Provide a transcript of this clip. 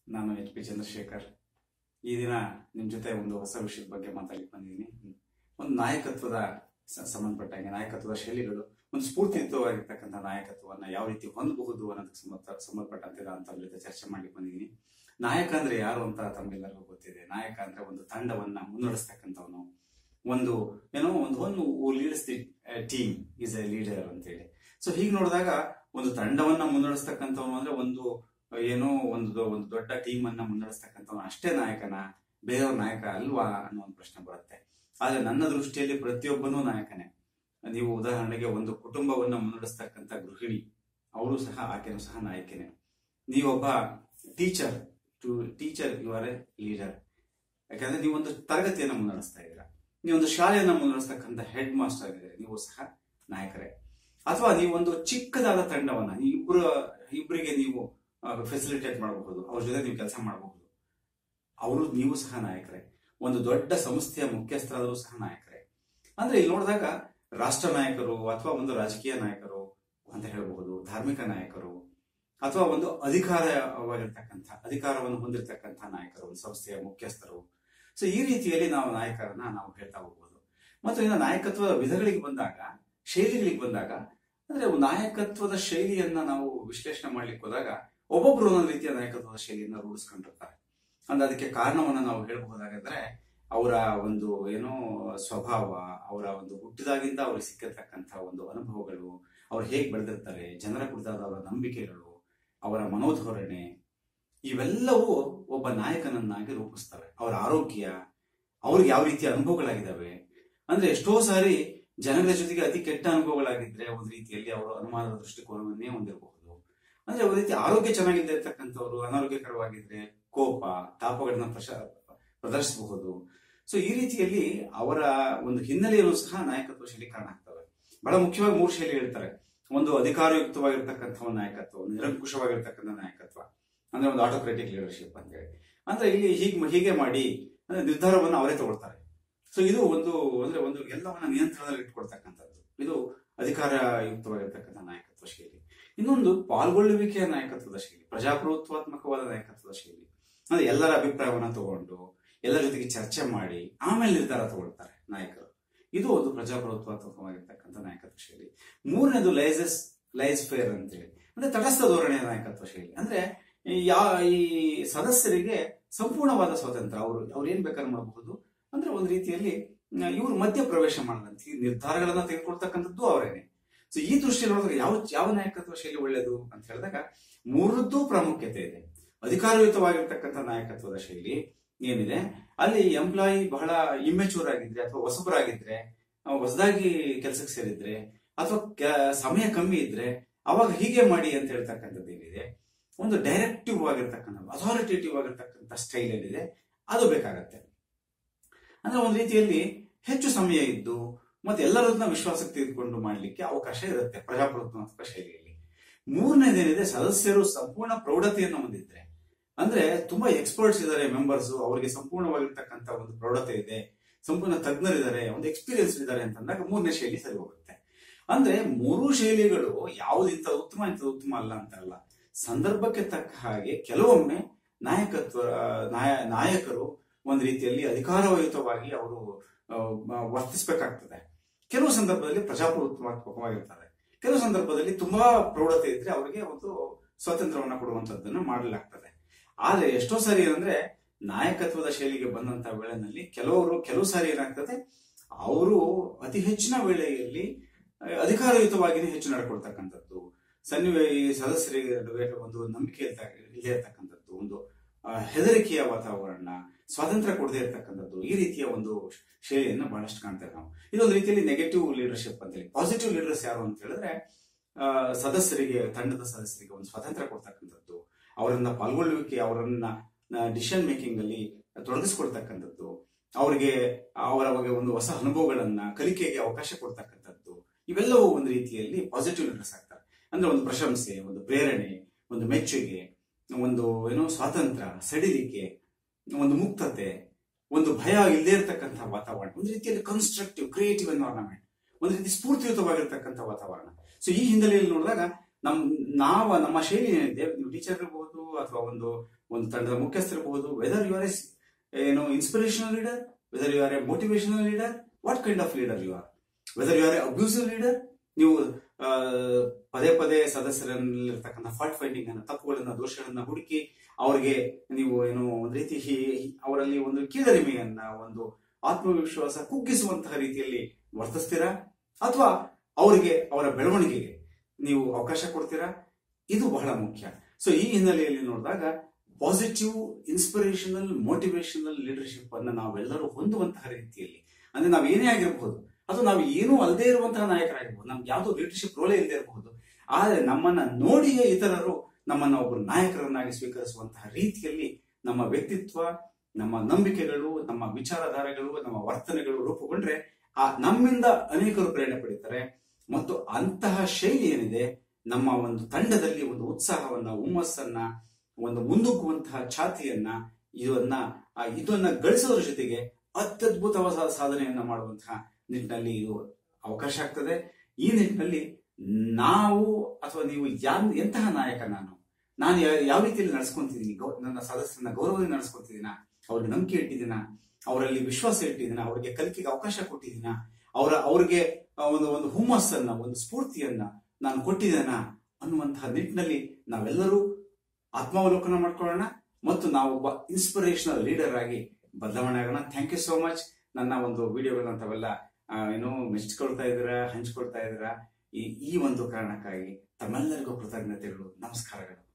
ನಾನು H P Chandrashekhar ಈ ದಿನ ನಿಮ್ ಜೊತೆ ಒಂದು ಹೊಸ ವಿಷಯದ ಬಗ್ಗೆ ಮಾತಾಡ್ಲಿಕ್ಕೆ ಬಂದಿದ್ದೀನಿ ಒಂದು ನಾಯಕತ್ವದ ಸ- ಸಂಬಂಧಪಟ್ಟಂಗೆ ನಾಯಕತ್ವದ ಶೈಲಿಗಳು ಒಂದು ಸ್ಫೂರ್ತಿಯುತವಾಗಿರ್ತಕ್ಕಂಥ ನಾಯಕತ್ವವನ್ನ ಯಾವ ರೀತಿ ಹೊಂದಬಹುದು ಅನ್ನೋದಕ್ಕೆ ಸಂಬಂಧ ಸಂಬಂಧಪಟ್ಟಂತೆ ನಾನು ತಮ್ಮ ಜೊತೆ ಚರ್ಚೆ ಮಾಡ್ಲಿಕ್ಕೆ ಬಂದಿದ್ದೀನಿ ನಾಯಕ ಅಂದ್ರೆ ಯಾರು ಅಂತ ತಮ್ಗೆಲ್ಲರಿಗೂ ಗೊತ್ತಿದೆ ನಾಯಕ ಅಂದ್ರೆ ಒಂದು ತಂಡವನ್ನ ಮುನ್ನಡೆಸ್ತಕ್ಕಂಥವನು ಒಂದು ಏನೋ ಒಂದು ಒಂದು leaders the team is a leader ಅಂತೇಳಿ ಸೊ ಹೀಗೆ ನೋಡಿದಾಗ ಒಂದು ತಂಡವನ್ನ ಮುನ್ನಡೆಸ್ತಕ್ಕಂಥವನು ಅಂದ್ರೆ ಒಂದು ಏನೋ ಒಂದು ದೊ- ಒಂದು ದೊಡ್ಡ ಟೀಮ್ ಅನ್ನ ಮುನ್ನಡೆಸ್ತಕ್ಕಂಥವನು ಅಷ್ಟೇ ನಾಯಕನ ಬೇರೆಯವ್ರ ನಾಯಕ ಅಲ್ವಾ ಅನ್ನೋ ಒಂದು ಪ್ರಶ್ನೆ ಬರುತ್ತೆ ಆದ್ರೆ ನನ್ನ ದೃಷ್ಟಿಯಲ್ಲಿ ಪ್ರತಿಯೊಬ್ಬನೂ ನಾಯಕನೇ ನೀವು ಉದಾಹರಣೆಗೆ ಒಂದು ಕುಟುಂಬವನ್ನ ಮುನ್ನಡೆಸ್ತಕ್ಕಂಥ ಗೃಹಿಣಿ ಅವರು ಸಹ ಆಕೆನೂ ಸಹ ನಾಯಕನೇ ನೀವೊಬ್ಬ teacher to teacher you are a leader ಯಾಕಂದ್ರೆ ನೀವು ಒಂದು ತರಗತಿಯನ್ನ ಮುನ್ನಡೆಸ್ತಾ ಇದ್ದೀರಾ ನೀವೊಂದು ಶಾಲೆಯನ್ನ ಮುನ್ನಡೆಸ್ತಕ್ಕಂಥ ಹೆಡ್ ಮಾಸ್ಟರ್ ಆಗಿದ್ದೀರಿ ನೀವು ಸಹ ನಾಯಕರೇ ಅಥವಾ ನೀವು ಒಂದು ಚಿಕ್ಕದಾದ ತಂಡವನ್ನ ಈ ಇಬ್ರು ಇಬ್ಬರಿಗೆ ನೀವು ಫೆಸಿಲಿಟೇಟ್ ಮಾಡಬಹುದು ಅವ್ರ ಜೊತೆ ನೀವು ಕೆಲಸ ಮಾಡಬಹುದು ಅವರು ನೀವು ಸಹ ನಾಯಕರೇ ಒಂದು ದೊಡ್ಡ ಸಂಸ್ಥೆಯ ಮುಖ್ಯಸ್ಥರಾದರೂ ಸಹ ನಾಯಕರೇ ಅಂದ್ರೆ ಇಲ್ಲಿ ನೋಡಿದಾಗ ರಾಷ್ಟ್ರ ನಾಯಕರು ಅಥವಾ ಒಂದು ರಾಜಕೀಯ ನಾಯಕರು ಅಂತ ಹೇಳಬಹುದು ಧಾರ್ಮಿಕ ನಾಯಕರು ಅಥವಾ ಒಂದು ಅಧಿಕಾರವಾಗಿರ್ತಕ್ಕಂಥ ಅಧಿಕಾರವನ್ನು ಹೊಂದಿರತಕ್ಕಂಥ ನಾಯಕರು ಒಂದು ಸಂಸ್ಥೆಯ ಮುಖ್ಯಸ್ಥರು ಸೊ ಈ ರೀತಿಯಲ್ಲಿ ನಾವು ನಾಯಕರನ್ನ ನಾವು ಹೇಳ್ತಾ ಹೋಗ್ಬೋದು ಮತ್ತು ಇನ್ನು ನಾಯಕತ್ವದ ವಿಧಗಳಿಗೆ ಬಂದಾಗ ಶೈಲಿಗಳಿಗೆ ಬಂದಾಗ ಅಂದ್ರೆ ಒಂದು ನಾಯಕತ್ವದ ಶೈಲಿಯನ್ನ ನಾವು ವಿಶ್ಲೇಷಣೆ ಮಾಡ್ಲಿಕ್ಕೆ ಹೋದಾಗ ಒಬ್ಬೊಬ್ರು ಒಂದೊಂದು ರೀತಿಯ ನಾಯಕತ್ವದ ಶೈಲಿಯನ್ನ ರೂಢಿಸ್ಕೊಂಡಿರ್ತಾರೆ ಅಂದ್ರೆ ಅದಕ್ಕೆ ಕಾರಣವನ್ನ ನಾವು ಹೇಳ್ಬಹುದಾಗಿದ್ರೆ ಅವರ ಒಂದು ಏನೋ ಸ್ವಭಾವ ಅವರ ಒಂದು ಹುಟ್ಟಿದಾಗಿಂದ ಅವ್ರಿಗೆ ಸಿಕ್ಕಿರ್ತಕ್ಕಂಥ ಒಂದು ಅನುಭವಗಳು ಅವ್ರು ಹೇಗೆ ಬೆಳೆದಿರ್ತಾರೆ ಜನರ ಕುರಿತಾದ ಅವರ ನಂಬಿಕೆಗಳು ಅವರ ಮನೋಧೋರಣೆ ಇವೆಲ್ಲವೂ ಒಬ್ಬ ನಾಯಕನನ್ನಾಗಿ ರೂಪಿಸ್ತವೆ ಅವರ ಆರೋಗ್ಯ ಅವ್ರಿಗೆ ಯಾವ ರೀತಿಯ ಅನುಭವಗಳಾಗಿದ್ದಾವೆ ಅಂದ್ರೆ ಎಷ್ಟೋ ಸಾರಿ ಜನಗಳ ಜೊತೆಗೆ ಅತಿ ಕೆಟ್ಟ ಅನುಭವಗಳಾಗಿದ್ರೆ ಒಂದು ರೀತಿಯಲ್ಲಿ ಅವರು ಅನುಮಾನದ ದೃಷ್ಟಿಕೋನವನ್ನೇ ಹೊಂದಿರಬಹುದು ಅಂದ್ರೆ ಒಂದು ರೀತಿ ಆರೋಗ್ಯ ಚೆನ್ನಾಗಿಲ್ಲದೆ ಇರ್ತಕ್ಕಂಥವ್ರು ಅನಾರೋಗ್ಯಕರವಾಗಿದ್ರೆ ಕೋಪ ತಾಪಗಳನ್ನ ಪ್ರಶ ಪ್ರದರ್ಶಿಸಬಹುದು ಸೊ ಈ ರೀತಿಯಲ್ಲಿ ಅವರ ಒಂದು ಹಿನ್ನೆಲೆಯಲ್ಲೂ ಸಹ ನಾಯಕತ್ವ ಶೈಲಿ ಕಾರಣ ಆಗ್ತವೆ ಬಹಳ ಮುಖ್ಯವಾಗಿ ಮೂರು ಶೈಲಿ ಹೇಳ್ತಾರೆ ಒಂದು ಅಧಿಕಾರಯುಕ್ತವಾಗಿರ್ತಕ್ಕಂಥ ಒಂದು ನಾಯಕತ್ವ ಒಂದು ನಿರಂಕುಶವಾಗಿರ್ತಕ್ಕಂಥ ನಾಯಕತ್ವ ಅಂದ್ರೆ ಒಂದು ಆಟೋಕ್ರೆಟಿಕ್ ಲೀಡರ್ಶಿಪ್ ಅಂತ ಹೇಳಿ ಅಂದ್ರೆ ಇಲ್ಲಿ ಹೀಗೆ ಹೀಗೆ ಮಾಡಿ ಅಂದ್ರೆ ನಿರ್ಧಾರವನ್ನು ಅವರೇ ತಗೊಳ್ತಾರೆ ಸೊ ಇದು ಒಂದು ಅಂದ್ರೆ ಒಂದು ಎಲ್ಲವನ್ನ ನಿಯಂತ್ರಣದಲ್ಲಿ ಇಟ್ಕೊಳ್ತಕ್ಕಂಥದ್ದು ಇದು ಅಧಿಕಾರಯುಕ್ತವಾಗಿರ್ತಕ್ಕಂಥ ನಾಯಕತ್ವ ಶೈಲಿ ಇನ್ನೊಂದು ಪಾಲ್ಗೊಳ್ಳುವಿಕೆಯ ನಾಯಕತ್ವದ ಶೈಲಿ ಪ್ರಜಾಪ್ರಭುತ್ವಾತ್ಮಕವಾದ ನಾಯಕತ್ವದ ಶೈಲಿ ಅಂದ್ರೆ ಎಲ್ಲರ ಅಭಿಪ್ರಾಯವನ್ನ ತಗೊಂಡು ಎಲ್ಲರ ಜೊತೆಗೆ ಚರ್ಚೆ ಮಾಡಿ ಆಮೇಲೆ ನಿರ್ಧಾರ ತಗೊಳ್ತಾರೆ ನಾಯಕರು ಇದು ಒಂದು ಪ್ರಜಾಪ್ರಭುತ್ವಾತ್ಮಕವಾಗಿರ್ತಕ್ಕಂಥ ನಾಯಕತ್ವ ಶೈಲಿ ಮೂರನೇದು ಲೈಸಸ್ ಲೈಸ್ ಫೇರ್ ಅಂತೇಳಿ ಅಂದ್ರೆ ತಟಸ್ಥ ಧೋರಣೆಯ ನಾಯಕತ್ವ ಶೈಲಿ ಅಂದ್ರೆ ಈ ಯಾ ಈ ಸದಸ್ಯರಿಗೆ ಸಂಪೂರ್ಣವಾದ ಸ್ವಾತಂತ್ರ್ಯ ಅವರು ಅವ್ರು ಏನ್ ಬೇಕಾದ್ರೂ ಮಾಡಬಹುದು ಅಂದ್ರೆ ಒಂದು ರೀತಿಯಲ್ಲಿ ಇವರು ಮಧ್ಯ ಪ್ರವೇಶ ಮಾಡದಂತೆ ಈ ನಿರ್ಧಾರಗಳನ್ನ ತೆಗೆದುಕೊಳ್ತಕ್ಕಂಥದ್ದು ಅವರೇನೆ ಸೊ ಈ ದೃಷ್ಟಿಯಲ್ಲಿ ನೋಡಿದಾಗ ಯಾವ ಯಾವ ನಾಯಕತ್ವ ಶೈಲಿ ಒಳ್ಳೆಯದು ಅಂತ ಹೇಳಿದಾಗ ಮೂರದ್ದು ಪ್ರಾಮುಖ್ಯತೆ ಇದೆ ಅಧಿಕಾರಯುತವಾಗಿರ್ತಕ್ಕಂಥ ನಾಯಕತ್ವದ ಶೈಲಿ ಏನಿದೆ ಅಲ್ಲಿ ಎಂಪ್ಲಾಯಿ ಬಹಳ ಇಮ್ಮೆಚೂರ್ ಆಗಿದ್ರೆ ಅಥವಾ ಹೊಸಬರಾಗಿದ್ರೆ ಅಹ್ ಹೊಸದಾಗಿ ಕೆಲಸಕ್ಕೆ ಸೇರಿದ್ರೆ ಅಥವಾ ಕೆ- ಸಮಯ ಕಮ್ಮಿ ಇದ್ರೆ ಅವಾಗ ಹೀಗೆ ಮಾಡಿ ಅಂತ ಹೇಳ್ತಕ್ಕಂಥದ್ದು ಏನಿದೆ ಒಂದು ಡೈರೆಕ್ಟಿವ್ ಆಗಿರ್ತಕ್ಕಂಥ ಅಥಾರಿಟೇಟಿವ್ ಆಗಿರ್ತಕ್ಕಂಥ ಸ್ಟೈಲ್ ಏನಿದೆ ಅದು ಬೇಕಾಗತ್ತೆ ಅಂದ್ರೆ ಒಂದು ರೀತಿಯಲ್ಲಿ ಹೆಚ್ಚು ಸಮಯ ಇದ್ದು ಮತ್ತೆ ಎಲ್ಲರನ್ನ ವಿಶ್ವಾಸಕ್ಕೆ ತೆಗೆದುಕೊಂಡು ಮಾಡ್ಲಿಕ್ಕೆ ಅವಕಾಶ ಇರುತ್ತೆ ಪ್ರಜಾಪ್ರಭುತ್ವಾತ್ಮಕ ಶೈಲಿಯಲ್ಲಿ ಮೂರನೇದೇನಿದೆ ಸದಸ್ಯರು ಸಂಪೂರ್ಣ ಪ್ರೌಢತೆಯನ್ನು ಹೊಂದಿದ್ರೆ ಅಂದ್ರೆ ತುಂಬಾ ಎಕ್ಸ್ಪರ್ಟ್ಸ್ ಇದ್ದಾರೆ ಮೆಂಬರ್ಸ್ ಅವರಿಗೆ ಸಂಪೂರ್ಣವಾಗಿರ್ತಕ್ಕಂಥ ಒಂದು ಪ್ರೌಢತೆ ಇದೆ ಸಂಪೂರ್ಣ ತಜ್ಞರಿದ್ದಾರೆ ಒಂದು ಎಕ್ಸ್ಪೀರಿಯನ್ಸ್ ಇದ್ದಾರೆ ಅಂತಂದಾಗ ಮೂರನೇ ಶೈಲಿ ಸರಿ ಹೋಗುತ್ತೆ ಅಂದ್ರೆ ಮೂರು ಶೈಲಿಗಳು ಯಾವ್ದು ಇಂಥ ಉತ್ತಮ ಇಂಥ ಉತ್ತಮ ಅಲ್ಲ ಅಂತಲ್ಲ ಸಂದರ್ಭಕ್ಕೆ ತಕ್ಕ ಹಾಗೆ ಕೆಲವೊಮ್ಮೆ ನಾಯಕತ್ವ ನಾಯ ನಾಯಕರು ಒಂದು ರೀತಿಯಲ್ಲಿ ಅಧಿಕಾರಯುತವಾಗಿ ಅವರು ಆ, ವರ್ತಿಸ್ಬೇಕಾಗ್ತದೆ ಕೆಲವು ಸಂದರ್ಭದಲ್ಲಿ ಪ್ರಜಾಪ್ರಭುತ್ವಾತ್ಮಕವಾಗಿರ್ತಾರೆ ಕೆಲವು ಸಂದರ್ಭದಲ್ಲಿ ತುಂಬಾ ಪ್ರೌಢತೆ ಇದ್ರೆ ಅವರಿಗೆ ಒಂದು ಸ್ವಾತಂತ್ರ್ಯವನ್ನ ಕೊಡುವಂತದ್ದನ್ನ ಮಾಡಲಾಗ್ತದೆ ಆದ್ರೆ ಎಷ್ಟೋ ಸಾರಿ ಏನಂದ್ರೆ ನಾಯಕತ್ವದ ಶೈಲಿಗೆ ಬಂದಂತ ವೇಳೆನಲ್ಲಿ ಕೆಲವರು ಕೆಲವು ಸಾರಿ ಏನಾಗ್ತದೆ ಅವರು ಅತಿ ಹೆಚ್ಚಿನ ವೇಳೆಯಲ್ಲಿ ಆ, ಅಧಿಕಾರಯುತವಾಗಿಯೇ ಹೆಚ್ಚು ನಡ್ಕೊಳ್ತಕ್ಕಂಥದ್ದು ಸನ್ನಿವೇ ಈ ಸದಸ್ಯರಿಗೆ ನಡುವೆ ಒಂದು ನಂಬಿಕೆ ಇರ್ತ- ಇಲ್ಲದೆ ಇರ್ತಕ್ಕಂಥದ್ದು ಒಂದು ಆ, ಹೆದರಿಕೆಯ ವಾತಾವರಣ ಸ್ವಾತಂತ್ರ್ಯ ಕೊಡದೇ ಇರ್ತಕ್ಕಂಥದ್ದು ಈ ರೀತಿಯ ಒಂದು ಶೈಲಿಯನ್ನು ಬಹಳಷ್ಟು ಕಾಣ್ತೇವೆ ನಾವು ಇದೊಂದು ರೀತಿಯಲ್ಲಿ ನೆಗೆಟಿವ್ ಲೀಡರ್ಶಿಪ್ ಅಂತೇಳಿ ಪಾಸಿಟಿವ್ ಲೀಡರ್ಸ್ ಯಾರು ಅಂತ ಹೇಳಿದ್ರೆ ಆ, ಸದಸ್ಯರಿಗೆ ತಂಡದ ಸದಸ್ಯರಿಗೆ ಒಂದು ಸ್ವಾತಂತ್ರ್ಯ ಕೊಡ್ತಕ್ಕಂಥದ್ದು ಅವರನ್ನ ಪಾಲ್ಗೊಳ್ಳುವಿಕೆ ಅವರನ್ನ ಡಿಸಿಷನ್ ಮೇಕಿಂಗ್ ಅಲ್ಲಿ ತೊಡಗಿಸ್ಕೊಳ್ತಕ್ಕಂಥದ್ದು ಅವರಿಗೆ ಅವರ ಬಗ್ಗೆ ಒಂದು ಹೊಸ ಅನುಭವಗಳನ್ನ ಕಲಿಕೆಗೆ ಅವಕಾಶ ಕೊಡ್ತಕ್ಕಂಥದ್ದು ಇವೆಲ್ಲವೂ ಒಂದು ರೀತಿಯಲ್ಲಿ ಪಾಸಿಟಿವ್ ಲೀಡರ್ಸ್ ಆಗ್ತಾರೆ ಅಂದ್ರೆ ಒಂದು ಪ್ರಶಂಸೆ ಒಂದು ಪ್ರೇರಣೆ ಒಂದು ಮೆಚ್ಚುಗೆ ಒಂದು ಏನೋ ಸ್ವಾತಂತ್ರ್ಯ ಸಡಿಲಿಕೆ ಒಂದು ಮುಕ್ತತೆ ಒಂದು ಭಯ ಇಲ್ಲದೆ ಇರತಕ್ಕಂಥ ವಾತಾವರಣ ಒಂದು ರೀತಿಯಲ್ಲಿ ಕನ್ಸ್ಟ್ರಕ್ಟಿವ್ ಕ್ರಿಯೇಟಿವ್ ಎನ್ವೈರನ್ಮೆಂಟ್ ಒಂದು ರೀತಿ ಸ್ಫೂರ್ತಿಯುತವಾಗಿರ್ತಕ್ಕಂಥ ವಾತಾವರಣ ಸೊ ಈ ಹಿನ್ನೆಲೆಯಲ್ಲಿ ನೋಡಿದಾಗ ನಮ್ ನಾವ ನಮ್ಮ ಶೈಲಿ ಏನಿದೆ ನೀವು ಟೀಚರ್ ಇರಬಹುದು ಅಥವಾ ಒಂದು ಒಂದು ತಂಡದ ಮುಖ್ಯಸ್ಥರಿರಬಹುದು ವೆದರ್ ಯು ಆರ್ ಎ ಏನು inspirational leader whether you are a motivational leader what kind of leader you are whether you are a abusive leader ನೀವು ಆ, ಪದೇ ಪದೇ ಸದಸ್ಯರಲ್ಲಿರ್ತಕ್ಕಂಥ ಫಾಲ್ಟ್ ಫೈಂಡಿಂಗ್ ಅನ್ನ ತಪ್ಪುಗಳನ್ನ ದೋಷಗಳನ್ನ ಹುಡುಕಿ ಅವರಿಗೆ ನೀವು ಏನು ಒಂದು ರೀತಿ ಹಿ- ಅವರಲ್ಲಿ ಒಂದು ಕೀಳರಿಮೆಯನ್ನ ಒಂದು ಆತ್ಮವಿಶ್ವಾಸ ಕುಗ್ಗಿಸುವಂತಹ ರೀತಿಯಲ್ಲಿ ವರ್ತಿಸ್ತೀರಾ ಅಥವಾ ಅವರಿಗೆ ಅವರ ಬೆಳವಣಿಗೆಗೆ ನೀವು ಅವಕಾಶ ಕೊಡ್ತೀರಾ ಇದು ಬಹಳ ಮುಖ್ಯ ಸೊ ಈ ಹಿನ್ನೆಲೆಯಲ್ಲಿ ನೋಡಿದಾಗ ಪಾಸಿಟಿವ್ ಇನ್ಸ್ಪಿರೇಷನಲ್ ಮೋಟಿವೇಶನಲ್ ಲೀಡರ್ಶಿಪ್ ಅನ್ನ ನಾವೆಲ್ಲರೂ ಹೊಂದುವಂತಹ ರೀತಿಯಲ್ಲಿ ಅಂದ್ರೆ ನಾವು ಏನೇ ಆಗಿರಬಹುದು ಅಥವಾ ನಾವು ಏನೂ ಅಲ್ಲದೆ ಇರುವಂತಹ ನಾಯಕರಾಗಿರ್ಬೋದು ನಮ್ಗೆ ಯಾವುದೋ ಲೀಡರ್ಶಿಪ್ ರೋಲೇ ಇಲ್ಲದೆ ಇರಬಹುದು ಆದರೆ ನಮ್ಮನ್ನ ನೋಡಿಯೇ ಇತರರು ನಮ್ಮನ್ನ ಒಬ್ಬರು ನಾಯಕರನ್ನಾಗಿ ಸ್ವೀಕರಿಸುವಂತಹ ರೀತಿಯಲ್ಲಿ ನಮ್ಮ ವ್ಯಕ್ತಿತ್ವ ನಮ್ಮ ನಂಬಿಕೆಗಳು ನಮ್ಮ ವಿಚಾರಧಾರೆಗಳು ನಮ್ಮ ವರ್ತನೆಗಳು ರೂಪುಗೊಂಡ್ರೆ ಆ ನಮ್ಮಿಂದ ಅನೇಕರು ಪ್ರೇರಣೆ ಪಡೀತಾರೆ ಮತ್ತು ಅಂತಹ ಶೈಲಿ ಏನಿದೆ ನಮ್ಮ ಒಂದು ತಂಡದಲ್ಲಿ ಒಂದು ಉತ್ಸಾಹವನ್ನ ಹುಮ್ಮಸ್ಸನ್ನ ಒಂದು ಮುಂದೂಕುವಂತಹ ಛಾತಿಯನ್ನ ಇದನ್ನ ಆ ಇದನ್ನ ಗಳಿಸೋದ್ರ ಜೊತೆಗೆ ಅತ್ಯದ್ಭುತವಾದ ಸಾಧನೆಯನ್ನ ಮಾಡುವಂತಹ ನಿಟ್ಟಿನಲ್ಲಿ ಇದು ಅವಕಾಶ ಆಗ್ತದೆ ಈ ನಿಟ್ಟಿನಲ್ಲಿ ನಾವು ಅಥವಾ ನೀವು ಯಾನ್ ಎಂತಹ ನಾಯಕ ನಾನು ನಾನು ಯಾ- ಯಾವ ರೀತಿಯಲ್ಲಿ ನಡೆಸ್ಕೊಂತಿದ್ದೀನಿ ಗೌ- ನನ್ನ ಸದಸ್ಯರನ್ನ ಗೌರವದಿಂದ ನಡೆಸ್ಕೊಂತಿದ್ದೀನ ಅವ್ರಿಗೆ ನಂಬಿಕೆ ಇಟ್ಟಿದ್ದೀನ ಅವರಲ್ಲಿ ವಿಶ್ವಾಸ ಇಟ್ಟಿದ್ದೀನ ಅವರಿಗೆ ಕಲಿಕೆಗೆ ಅವಕಾಶ ಕೊಟ್ಟಿದ್ದೀನ ಅವರ ಅವ್ರಿಗೆ ಆ, ಒಂದು ಒಂದು ಹುಮ್ಮಸ್ಸನ್ನ ಒಂದು ಸ್ಫೂರ್ತಿಯನ್ನ ನಾನು ಕೊಟ್ಟಿದ್ದೇನ ಅನ್ನುವಂತಹ ನಿಟ್ಟಿನಲ್ಲಿ ನಾವೆಲ್ಲರೂ ಆತ್ಮಾವಲೋಕನ ಮಾಡ್ಕೊಳ್ಳೋಣ ಮತ್ತು ನಾವು ಒಬ್ಬ ಇನ್ಸ್ಪಿರೇಷನಲ್ ಲೀಡರ್ ಆಗಿ ಬದಲಾವಣೆ ಆಗೋಣ ಥ್ಯಾಂಕ್ ಯು ಸೋ ಮಚ್ ನನ್ನ ಒಂದು ವಿಡಿಯೋಗಳನ್ನ ತಾವೆಲ್ಲ ಆ, ಏನೋ ಮೆಚ್ಚಿಕೊಳ್ತಾ ಇದ್ದೀರಾ ಹಂಚ್ಕೊಳ್ತಾ ಇದ್ದೀರಾ ಈ ಈ ಒಂದು ಕಾರಣಕ್ಕಾಗಿ ತಮ್ಮೆಲ್ಲರಿಗೂ ಕೃತಜ್ಞತೆಗಳು ನಮಸ್ಕಾರಗಳು